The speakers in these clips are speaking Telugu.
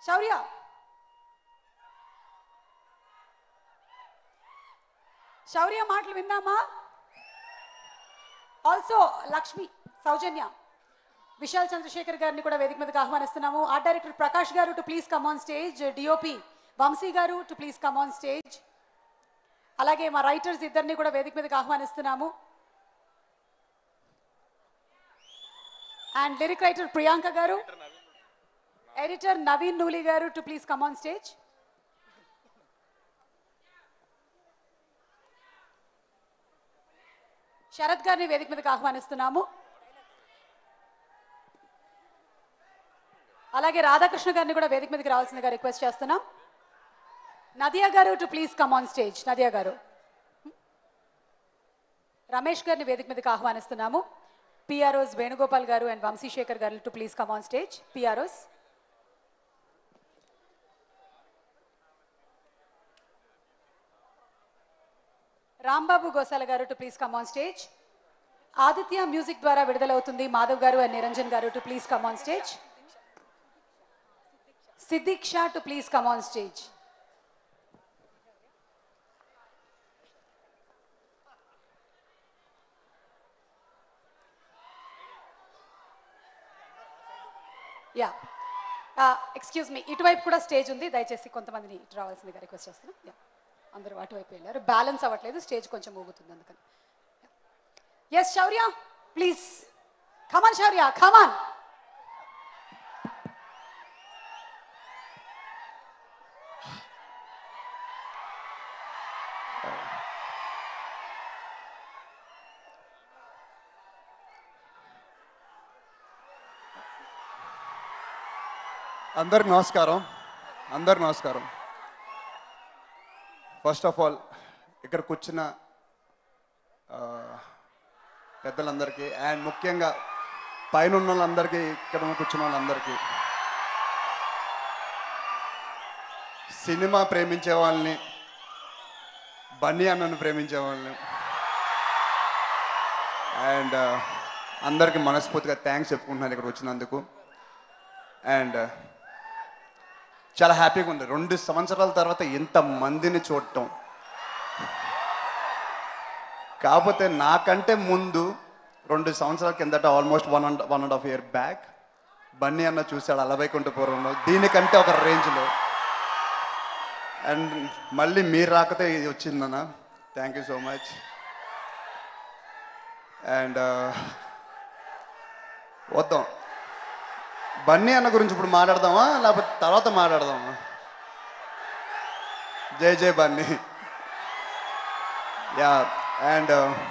శౌర్య శౌర్య మాటలు విందామా ఆల్సో లక్ష్మి సౌజన్య విశాల్ చంద్రశేఖర్ గారిని కూడా వేదిక మీదకి ఆహ్వానిస్తున్నాము art director Prakash garu to please come on stage DOP Vamshi garu to please come on stage అలాగే మా రైటర్స్ ఇద్దరిని కూడా వేదిక మీదకి ఆహ్వానిస్తున్నాము అండ్ లిరిక్ రైటర్ ప్రియాంక గారు editor Naveen Nooli garu to please come on stage Sharath గారిని వేదిక మీదకి ఆహ్వానిస్తున్నాము అలాగే రాధాకృష్ణ గారిని కూడా వేదిక మీదకి రావాల్సిందిగా రిక్వెస్ట్ చేస్తున్నాం Nadiya garu to please come on stage Nadiya garu Ramesh గారిని వేదిక మీదకి ఆహ్వానిస్తున్నాము పిఆర్ఓస్ వేణుగోపాల్ గారు and Vamshishekar garu to please come on stage PROs Rambabu Gosala garu to please come on stage Aditya music ద్వారా విడుదలవుతుంది Madhav garu and Niranjan garu to please come on stage Siddiq Shah to please come on stage yeah excuse me ఇటువైపు కూడా స్టేజ్ ఉంది దయచేసి కొంతమందిని ఇటు రావాల్సిందిగా రిక్వెస్ట్ చేస్తున్నాం యా అందరూ అటువైపు వెళ్ళారు బ్యాలెన్స్ అవ్వట్లేదు స్టేజ్ కొంచెం ఊగుతుంది అందుకని ఎస్ శౌర్య ప్లీజ్ కమాన్ శౌర్య కమాన్ అందరికి నమస్కారం అందరికి నమస్కారం ఫస్ట్ ఆఫ్ ఆల్ ఇక్కడ కూర్చున్న ఆ, పెద్దలందరికీ అండ్ ముఖ్యంగా పైన ఉన్న వాళ్ళందరికీ ఇక్కడ కూర్చున్న వాళ్ళందరికీ సినిమా ప్రేమించే వాళ్ళని బన్నీ అన్నను ప్రేమించే వాళ్ళని అండ్ అందరికీ మనస్ఫూర్తిగా థ్యాంక్స్ చెప్పుకుంటున్నాను ఇక్కడ వచ్చినందుకు అండ్ చాలా హ్యాపీగా ఉంది రెండు సంవత్సరాల తర్వాత ఎంత మందిని చూడటం కాకపోతే నాకంటే ముందు రెండు సంవత్సరాల కిందట almost one and one and half year back Bunny అన్న చూశాడు అలవైకుంఠపురంలో దీనికంటే ఒక రేంజ్లో అండ్ మళ్ళీ మీరు రాకతే ఇది వచ్చిందన్న thank you so much and వద్దాం బన్నీ అన్న గురించి ఇప్పుడు మాట్లాడదామా లేకపోతే తర్వాత మాట్లాడదామా జై జై బన్నీ యా అండ్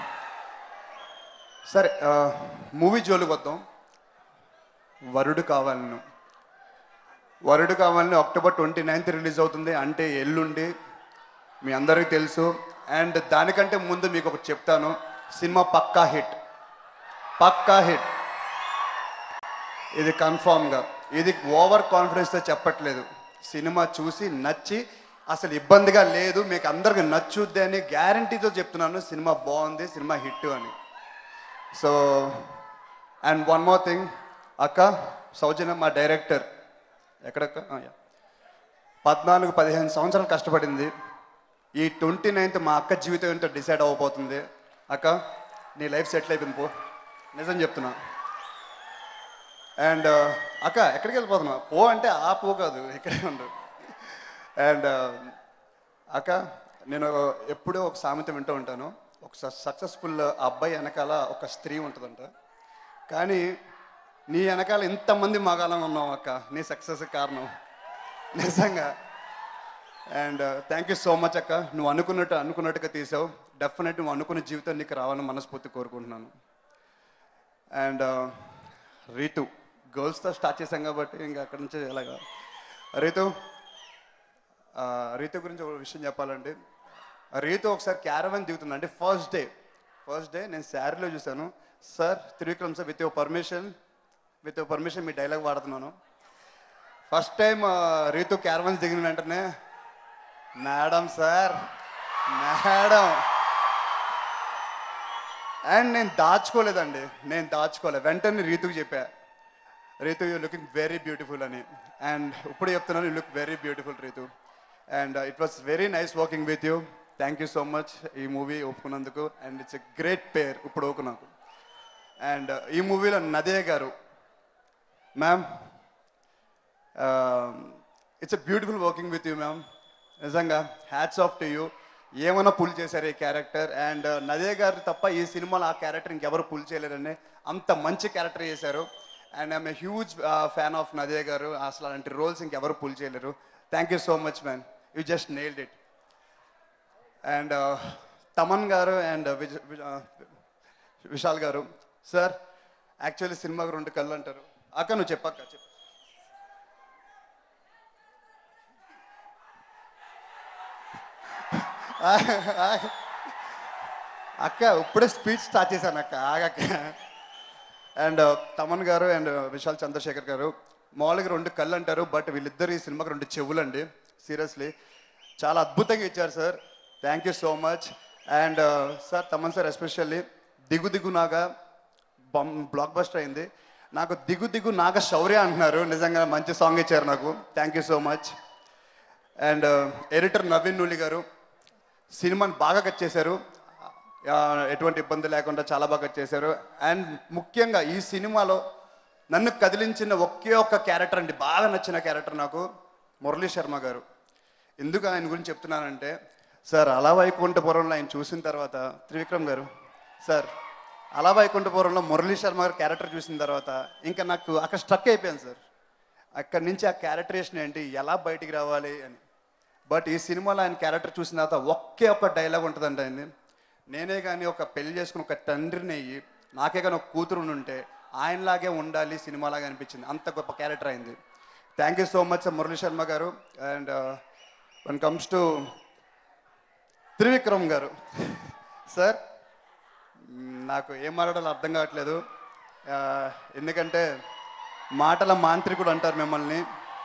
సరే మూవీ జోలికి వద్దాం వరుడు కావాలను వరుడు కావాలని అక్టోబర్ ట్వంటీ నైన్త్ రిలీజ్ అవుతుంది అంటే ఎల్లుండి మీ అందరికీ తెలుసు అండ్ దానికంటే ముందు మీకు ఒకటి చెప్తాను సినిమా పక్కా హిట్ పక్కా హిట్ ఇది కన్ఫామ్గా ఇది ఓవర్ కాన్ఫిడెన్స్తో చెప్పట్లేదు సినిమా చూసి నచ్చి అసలు ఇబ్బందిగా లేదు మీకు అందరికి నచ్చుద్ది అని గ్యారంటీతో చెప్తున్నాను సినిమా బాగుంది సినిమా హిట్ అని so and one more thing అక్క సౌజన్య మా డైరెక్టర్ ఎక్కడక్క ఆ, యా. పద్నాలుగు పదిహేను సంవత్సరాలు కష్టపడింది ఈ ట్వంటీ నైన్త్ మా అక్క జీవితం ఏంటో డిసైడ్ అవ్వబోతుంది అక్క నీ లైఫ్ సెటిల్ అయిపోయింది పో నిజం చెప్తున్నా అండ్ అక్క ఎక్కడికి వెళ్ళిపోతున్నావు పో అంటే ఆ పో కాదు ఇక్కడే ఉండు అండ్ అక్క నేను ఎప్పుడూ ఒక సామెత వింటూ ఉంటాను ఒక సక్సెస్ఫుల్ అబ్బాయి వెనకాల ఒక స్త్రీ ఉంటుందంట కానీ నీ వెనకాల ఇంతమంది మగాలం ఉన్నావు అక్క నీ సక్సెస్ కారణం నిజంగా and thank you so much అక్క నువ్వు అనుకున్నట్టు అనుకున్నట్టుగా తీసావు డెఫినెట్ నువ్వు అనుకున్న జీవితం నీకు రావాలని మనస్ఫూర్తి కోరుకుంటున్నాను అండ్ రీతు గర్ల్స్తో స్టార్ట్ చేశాం కాబట్టి ఇంకా అక్కడి నుంచి ఎలాగా రీతు ఆ, రీతు గురించి ఒక విషయం చెప్పాలండి రీతు ఒకసారి క్యారవన్ దిగుతుంది అంటే ఫస్ట్ డే ఫస్ట్ డే నేను శారీలో చూశాను sir Trivikram sir with your permission with your permission మీ డైలాగ్ వాడుతున్నాను ఫస్ట్ టైం రీతు క్యారవన్స్ దిగిన వెంటనే మేడం సార్ మేడం అండ్ నేను దాచుకోలేదండి నేను దాచుకోలే వెంటనే రీతుకు చెప్పా Ritu you looking very beautiful అని అండ్ ఇప్పుడు చెప్తున్నాను you look very beautiful Ritu and it was very nice working with you thank you so much ఈ మూవీ ఒప్పుకున్నందుకు and it's a great pair ఇప్పుడు ఓకు నాకు అండ్ ఈ మూవీలో Nadiya garu ma'am it's a beautiful working with you ma'am నిజంగా హ్యాట్స్ ఆఫ్ టు యూ ఏమైనా పుల్ చేశారు ఈ క్యారెక్టర్ అండ్ నదే గారు తప్ప ఈ సినిమాలో ఆ క్యారెక్టర్ ఇంకెవరు పుల్ చేయలేరని అంత మంచి క్యారెక్టర్ చేశారు and I'm a huge fan of Nadiya garu అసలు అలాంటి రోల్స్ ఇంకెవరు పుల్ చేయలేరు thank you so much man you just nailed it and Thaman garu and Vishal గారు సార్ యాక్చువల్లీ సినిమాకు రెండు కళ్ళు అంటారు అక్క నువ్వు చెప్పక్క చెప్పు అక్క ఇప్పుడే స్పీచ్ స్టార్ట్ చేశాను అక్క ఆగక్క అండ్ తమన్ గారు అండ్ విశాల్ చంద్రశేఖర్ గారు మామూలుగా రెండు కళ్ళు అంటారు బట్ వీళ్ళిద్దరు ఈ సినిమాకి రెండు చెవులు అండి సీరియస్లీ చాలా అద్భుతంగా ఇచ్చారు sir thank you so much and sir Thaman sir especially దిగు దిగు నాగా బమ్ బ్లాక్ బస్టర్ అయింది నాకు దిగు దిగు నాగ శౌర్య అంటున్నారు నిజంగా మంచి సాంగ్ ఇచ్చారు నాకు thank you so much and editor Naveen Nooli garu సినిమాని బాగా కట్ చేశారు ఆ, ఎటువంటి ఇబ్బంది లేకుండా చాలా బాగా కట్ చేశారు అండ్ ముఖ్యంగా ఈ సినిమాలో నన్ను కదిలించిన ఒకే ఒక్క క్యారెక్టర్ అండి బాగా నచ్చిన క్యారెక్టర్ నాకు మురళీ శర్మ గారు ఎందుకు ఆయన గురించి చెప్తున్నానంటే సార్ అలా వైకుంఠపురంలో ఆయన చూసిన తర్వాత త్రివిక్రమ్ గారు సార్ అలా వైకుంఠపురంలో మురళీ శర్మ గారు క్యారెక్టర్ చూసిన తర్వాత ఇంకా నాకు అక్కడ స్ట్రక్ అయిపోయాను సార్ అక్కడి నుంచి ఆ క్యారెక్టరేషన్ ఏంటి ఎలా బయటికి రావాలి అని బట్ ఈ సినిమాలో ఆయన క్యారెక్టర్ చూసిన తర్వాత ఒకే ఒక్క డైలాగ్ ఉంటుందండి ఆయన నేనే కానీ ఒక పెళ్లి చేసుకుని ఒక తండ్రిని అయ్యి నాకే కానీ ఒక కూతురు ఉంటే ఆయనలాగే ఉండాలి సినిమాలాగా అనిపించింది అంత గొప్ప క్యారెక్టర్ అయింది thank you so much Murali Sharma garu and one comes to Trivikram garu sir మ్, నాకు ఏం మాట్లాడాలో అర్థం కావట్లేదు ఆ, ఎందుకంటే మాటల మాంత్రికుడు అంటారు మిమ్మల్ని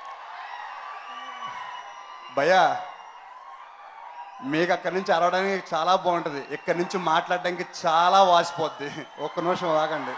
భయా మీకు అక్కడి నుంచి అరవడానికి చాలా బాగుంటుంది ఇక్కడి నుంచి మాట్లాడడానికి చాలా వాసిపోద్ది ఒక్క నిమిషం ఆగండి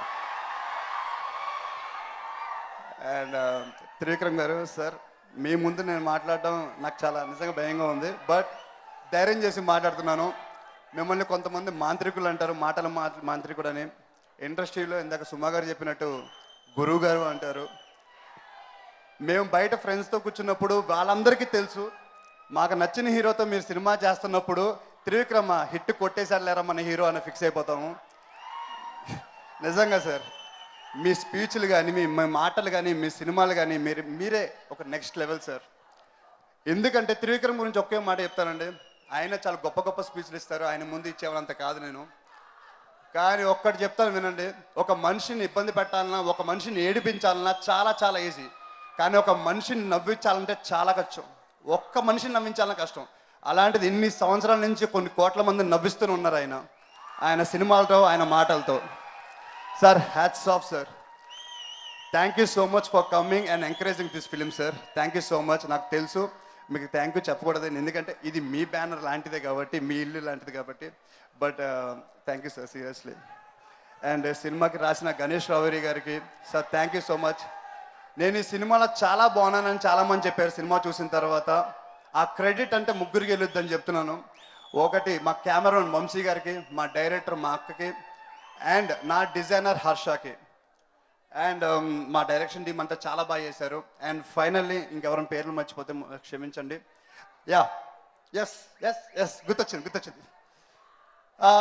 అండ్ త్రివిక్రమ్ గారు సార్ మీ ముందు నేను మాట్లాడడం నాకు చాలా నిజంగా భయంగా ఉంది బట్ ధైర్యం చేసి మాట్లాడుతున్నాను మిమ్మల్ని కొంతమంది మాంత్రికులు అంటారు మాటల మా మాంత్రికుడు అని ఇండస్ట్రీలో ఇందాక సుమా గారు చెప్పినట్టు గురువు గారు అంటారు మేము బయట ఫ్రెండ్స్తో కూర్చున్నప్పుడు వాళ్ళందరికీ తెలుసు మాకు నచ్చిన హీరోతో మీరు సినిమా చేస్తున్నప్పుడు త్రివిక్రమ హిట్ కొట్టేశారు లేరా మన హీరో అని ఫిక్స్ అయిపోతాము నిజంగా సార్ మీ స్పీచ్లు కానీ మీ మీ మాటలు కానీ మీ సినిమాలు కానీ మీరు మీరే ఒక నెక్స్ట్ లెవెల్ సార్ ఎందుకంటే త్రివిక్రమ్ గురించి ఒకే మాట చెప్తానండి ఆయన చాలా గొప్ప గొప్ప స్పీచ్లు ఇస్తారు ఆయన ముందు ఇచ్చేవాళ్ళంత కాదు నేను కానీ ఒక్కటి చెప్తాను వినండి ఒక మనిషిని ఇబ్బంది పెట్టాలన్నా ఒక మనిషిని ఏడిపించాలన్నా చాలా చాలా ఈజీ కానీ ఒక మనిషిని నవ్వించాలంటే చాలా కష్టం ఒక్క మనిషిని నవ్వించాలన్నా కష్టం అలాంటిది ఇన్ని సంవత్సరాల నుంచి కొన్ని కోట్ల మంది నవ్విస్తూనే ఉన్నారు ఆయన ఆయన సినిమాలతో ఆయన మాటలతో sir hats off sir thank you so much for coming and encouraging this film sir thank you so much నాకు తెలుసు మీకు థ్యాంక్ యూ చెప్పకూడదు ఎందుకంటే ఇది మీ బ్యానర్ లాంటిదే కాబట్టి మీ ఇల్లు లాంటిది కాబట్టి but thank you sir seriously and సినిమాకి రాసిన గణేష్ రావురి గారికి sir thank you so much నేను ఈ సినిమాలో చాలా బాగున్నానని చాలామంది చెప్పారు సినిమా చూసిన తర్వాత ఆ క్రెడిట్ అంటే ముగ్గురికి వెళ్ళొద్దని చెప్తున్నాను ఒకటి మా కెమెరామెన్ వంశీ గారికి మా డైరెక్టర్ మా అక్కకి అండ్ నా డిజైనర్ హర్షకి అండ్ మా డైరెక్షన్ టీం అంతా చాలా బాగా చేశారు అండ్ ఫైనల్లీ ఇంకెవరైనా పేర్లు మర్చిపోతే మ- క్షమించండి యా ఎస్ ఎస్ ఎస్ గుర్తొచ్చింది గుర్తొచ్చింది ఆ,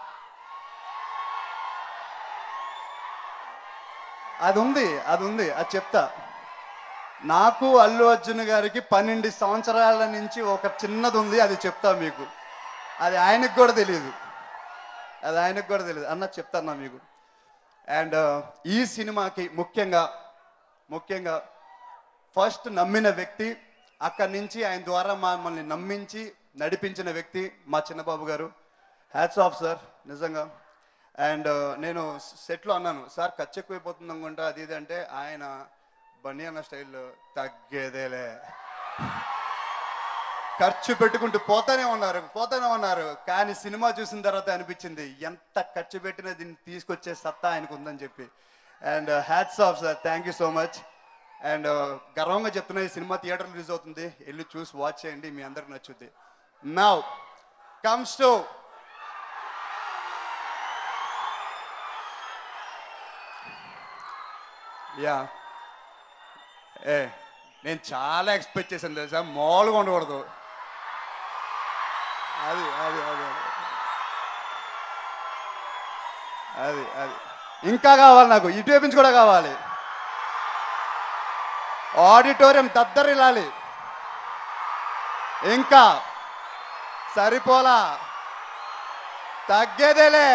అది ఉంది అది ఉంది అది చెప్తా నాకు అల్లు అర్జున్ గారికి పన్నెండు సంవత్సరాల నుంచి ఒక చిన్నది ఉంది అది చెప్తా మీకు అది ఆయనకు కూడా తెలియదు అది ఆయనకు కూడా తెలియదు అన్న చెప్తాను మీకు అండ్ ఈ సినిమాకి ముఖ్యంగా ముఖ్యంగా ఫస్ట్ నమ్మిన వ్యక్తి అక్కడి నుంచి ఆయన ద్వారా మమ్మల్ని నమ్మించి నడిపించిన వ్యక్తి మా Chinnababu garu hats off sir నిజంగా అండ్ నేను సెట్లో అన్నాను సార్ ఖర్చు ఎక్కువైపోతుంది అనుకుంటా అది ఇది అంటే ఆయన బన్నీ అన్న స్టైల్ తగ్గేదేలే ఖర్చు పెట్టుకుంటూ పోతానే ఉన్నారు పోతానే ఉన్నారు కానీ సినిమా చూసిన తర్వాత అనిపించింది ఎంత ఖర్చు పెట్టినా దీన్ని తీసుకొచ్చే సత్తా ఆయనకు ఉందని చెప్పి and hats off sir thank you so much and గర్వంగా చెప్తున్నా ఈ సినిమా థియేటర్ రిలీజ్ అవుతుంది వెళ్ళి చూసి వాచ్ చేయండి మీ అందరికి నచ్చుద్ది నౌ కమ్స్ టు యా ఏ నేను చాలా ఎక్స్పెక్ట్ చేశాను తెలుసా మామూలుగా ఉండకూడదు అది అది అది అది. అది అది ఇంకా కావాలి నాకు ఇటువైపు నుంచి కూడా కావాలి ఆడిటోరియం దద్దరిల్లాలి ఇంకా సరిపోలా తగ్గేదేలే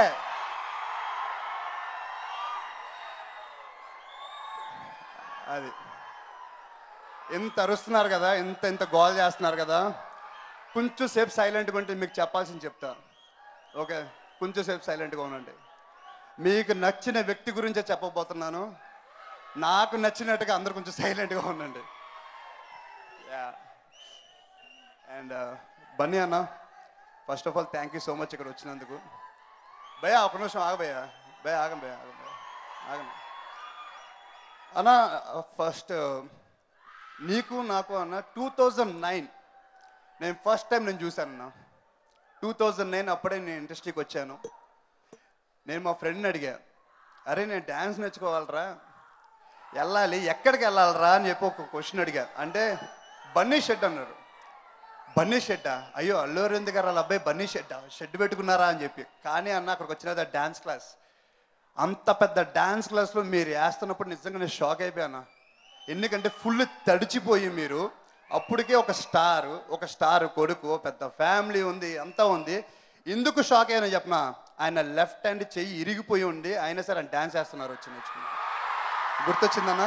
అది ఇంత అరుస్తున్నారు కదా ఇంత ఇంత గోల్ చేస్తున్నారు కదా కొంచెం సేపు సైలెంట్గా ఉంటే మీకు చెప్పాల్సింది చెప్తా ఓకే కొంచెం సేపు సైలెంట్గా ఉండండి మీకు నచ్చిన వ్యక్తి గురించే చెప్పబోతున్నాను నాకు నచ్చినట్టుగా అందరు కొంచెం సైలెంట్గా ఉండండి యా అండ్ బన్నీ అన్న first of all thank you so much ఇక్కడ వచ్చినందుకు భయ ఒక నిమిషం ఆగ భయ భయ ఆగం భయ ఆగం భయ ఆగండి అన్న ఫస్ట్ నీకు నాకు అన్న టూ థౌజండ్ నైన్ నేను ఫస్ట్ టైం నేను చూశాను అన్న టూ థౌజండ్ నైన్ అప్పుడే నేను ఇండస్ట్రీకి వచ్చాను నేను మా ఫ్రెండ్ని అడిగా అరే నేను డ్యాన్స్ నేర్చుకోవాలరా వెళ్ళాలి ఎక్కడికి వెళ్ళాలరా అని చెప్పి ఒక క్వశ్చన్ అడిగా అంటే బన్నీ షెడ్ అన్నారు బన్నీ షెడ్డా అయ్యో అల్లు అరవింద్ గారు వాళ్ళ అబ్బాయి బన్నీ షెడ్డా షెడ్ పెట్టుకున్నారా అని చెప్పి కానీ అన్న అక్కడికి వచ్చిన డ్యాన్స్ క్లాస్ అంత పెద్ద డ్యాన్స్ క్లాస్లో మీరు వేస్తున్నప్పుడు నిజంగా నేను షాక్ అయిపోయాను ఎందుకంటే ఫుల్ తడిచిపోయి మీరు అప్పటికే ఒక స్టార్ ఒక స్టార్ కొడుకు పెద్ద ఫ్యామిలీ ఉంది అంతా ఉంది ఎందుకు షాక్ అయ్యానో చెప్పిన ఆయన లెఫ్ట్ హ్యాండ్ చెయ్యి ఇరిగిపోయి ఉండి అయినా సరే ఆయన డ్యాన్స్ వేస్తున్నారు వచ్చి నేర్చుకుని గుర్తొచ్చిందన్నా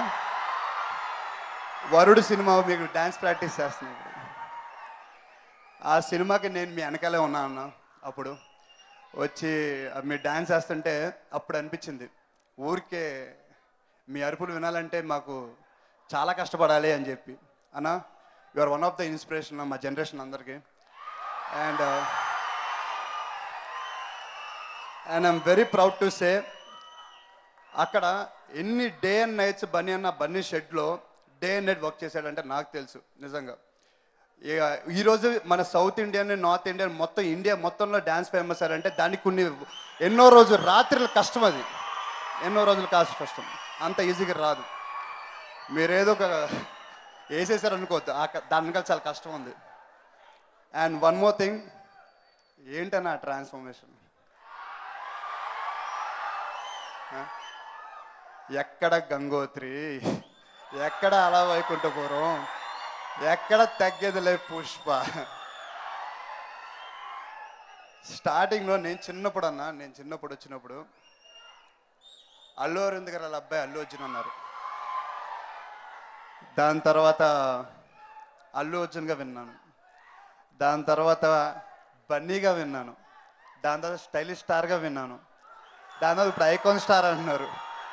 వరుడు సినిమా మీకు డ్యాన్స్ ప్రాక్టీస్ చేస్తున్నాడు ఆ సినిమాకి నేను మీ వెనకాలే ఉన్నా అన్న అప్పుడు వచ్చి మీరు డ్యాన్స్ వేస్తుంటే అప్పుడు అనిపించింది ఊరికే మీ అరుపులు వినాలంటే మాకు చాలా కష్టపడాలి అని చెప్పి అన్న you are one of the inspiration మా జనరేషన్ అందరికీ and and I'm very proud to say అక్కడ ఎన్ని డే అండ్ నైట్స్ బన్నీ అన్న బన్నీ షెడ్లో డే అండ్ నైట్ వర్క్ చేశాడంటే నాకు తెలుసు నిజంగా ఇక ఈరోజు మన సౌత్ ఇండియన్ నార్త్ ఇండియన్ మొత్తం ఇండియా మొత్తంలో డ్యాన్స్ ఫేమస్ అంటే దానికి కొన్ని ఎన్నో రోజులు రాత్రుల కష్టం అది ఎన్నో రోజులు కాస్ట్ కష్టం అంత ఈజీగా రాదు మీరేదో ఒక వేసేసారు అనుకోవద్దు ఆ క- దాని వెనకాల చాలా కష్టం ఉంది అండ్ వన్ మోర్ థింగ్ ఏంటన్నా ట్రాన్స్ఫర్మేషన్ ఎక్కడ గంగోత్రి ఎక్కడ అలా వైకుంఠపురం ఎక్కడ తగ్గేదిలే పుష్ప స్టార్టింగ్లో నేను చిన్నప్పుడు అన్నా నేను చిన్నప్పుడు వచ్చినప్పుడు అల్లు అరవింద్ గారు వాళ్ళ అబ్బాయి అల్లు అర్జున్ అన్నారు దాని తర్వాత అల్లు అర్జున్గా విన్నాను దాని తర్వాత బన్నీగా విన్నాను దాని తర్వాత స్టైలిష్ స్టార్గా విన్నాను దాని తర్వాత ఇప్పుడు ఐకాన్ స్టార్ అంటున్నారు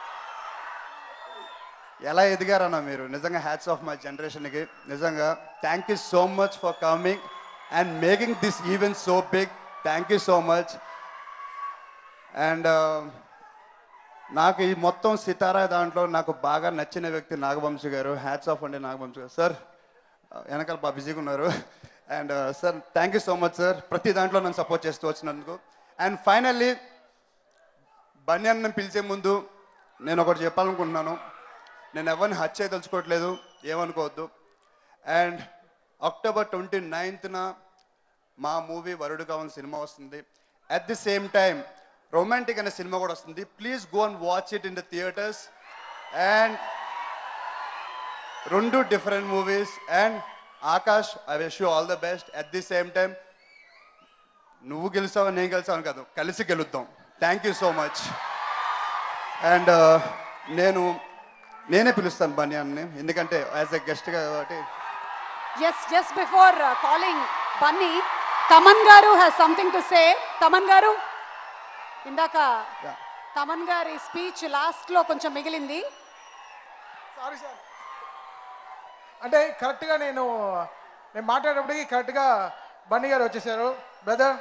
ఎలా ఎదిగారన్న మీరు నిజంగా హ్యాట్స్ ఆఫ్ మై జనరేషన్కి నిజంగా thank you so much for coming and making this event so big thank you so much and నాకు ఈ మొత్తం సితారా దాంట్లో నాకు బాగా నచ్చిన వ్యక్తి నాగవంశీ గారు హ్యాట్స్ ఆఫ్ అండి నాగవంశీ గారు సార్ వెనకాల బాగా బిజీగా ఉన్నారు and sir thank you so much sir ప్రతి దాంట్లో నన్ను సపోర్ట్ చేస్తూ వచ్చినందుకు అండ్ ఫైనల్లీ బన్యాన్ని పిలిచే ముందు నేను ఒకటి చెప్పాలనుకుంటున్నాను నేను ఎవరిని హత్య చేయదలుచుకోవట్లేదు ఏమనుకోవద్దు అండ్ అక్టోబర్ ట్వంటీ నైన్త్న మా మూవీ వరుడు కావని సినిమా వస్తుంది at the same time romantic అనే సినిమా కూడా వస్తుంది please go and watch it in the theatres and రెండు different movies and Akash I wish you all the best at the same time నువ్వు గెలుస్తావు నేను గెలుస్తాను కాదు కలిసి గెలుద్దాం thank you so much and నేను నేనే పిలుస్తాను బన్యాన్ని ఎందుకంటే యాజ్ ఎ గెస్ట్ కాబట్టి yes just before calling Bunny Thaman garu has something to say Thaman గారు ఇందాక Yeah. తమన్ గారి స్పీచ్ లాస్ట్ లో కొంచెం మిగిలింది సారీ సార్ అంటే కరెక్ట్గా నేను నేను మాట్లాడేటప్పటికి కరెక్ట్గా బన్నీ గారు వచ్చేసారు బ్రదర్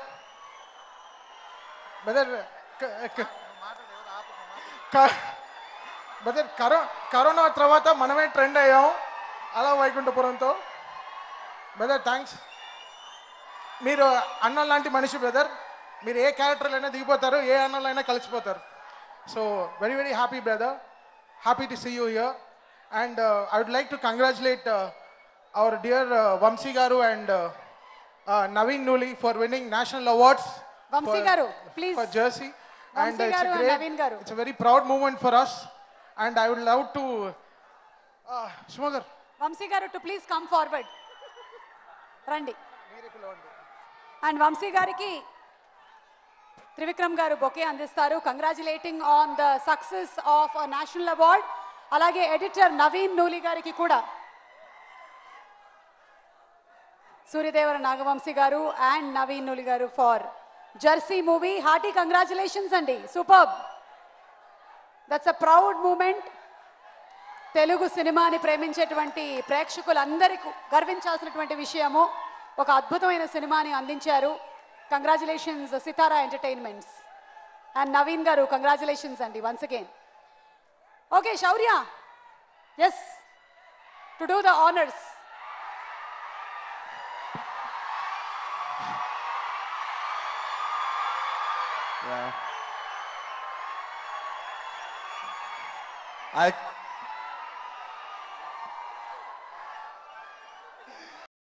బ్రదర్ బ్రదర్ కరో కరోనా తర్వాత మనమే ట్రెండ్ అయ్యాం అలా వైకుంఠపురంతో బ్రదర్ థ్యాంక్స్ మీరు అన్న లాంటి మనిషి బ్రదర్ మీరు ఏ క్యారెక్టర్లైనా దిగిపోతారు ఏ అన్నలైనా కలిసిపోతారు so very very happy brother happy to see you here and I would like to congratulate our dear Vamsi garu and Naveen Nooli for winning national awards Vamsi garu, please. For Jersey and Vamsi it's garu a and great Naveen గారు. it's a very proud moment for us and i would love to uh, సుమగర్ Vamsi garu to please come forward రండి అండ్ వంశీ గారికి త్రివిక్రమ్ గారు బొకే అందిస్తారు congratulating on the success of national award అలాగే ఎడిటర్ నవీన్ నూలి గారికి కూడా Suryadevara Nagavamsi garu and Naveen Nooli garu for Jersey movie hearty congratulations అండి super that's a proud moment Telugu సినిమాని ప్రేమించేటువంటి ప్రేక్షకులందరికీ గర్వించాల్సినటువంటి విషయము ఒక అద్భుతమైన సినిమాని అందించారు congratulations Sithara entertainments and Naveen garu congratulations అండి once again okay Shaurya yes to do the honours I